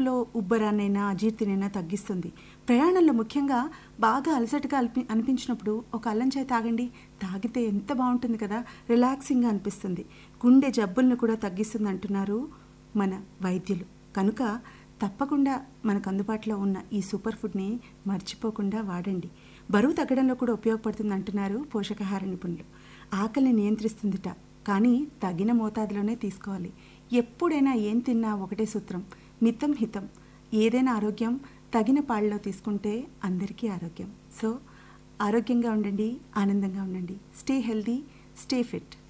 కడుపులో ఉబ్బరాన్నైనా అజీర్తినైనా తగ్గిస్తుంది ప్రయాణంలో ముఖ్యంగా బాగా అలసటగా అల్పి అనిపించినప్పుడు ఒక అల్లం చాయ్ తాగండి తాగితే ఎంత బాగుంటుంది కదా రిలాక్సింగ్గా అనిపిస్తుంది గుండె జబ్బులను కూడా తగ్గిస్తుంది అంటున్నారు మన వైద్యులు కనుక తప్పకుండా మనకు అందుబాటులో ఉన్న ఈ సూపర్ ఫుడ్ని మర్చిపోకుండా వాడండి బరువు తగ్గడంలో కూడా ఉపయోగపడుతుంది అంటున్నారు పోషకాహార నిపుణులు ఆకలిని నియంత్రిస్తుందిట కానీ తగిన మోతాదులోనే తీసుకోవాలి ఎప్పుడైనా ఏం తిన్నా ఒకటే సూత్రం మితం హితం ఏదైనా ఆరోగ్యం తగిన పాళ్ళలో తీసుకుంటే అందరికీ ఆరోగ్యం సో ఆరోగ్యంగా ఉండండి ఆనందంగా ఉండండి స్టే హెల్దీ స్టే ఫిట్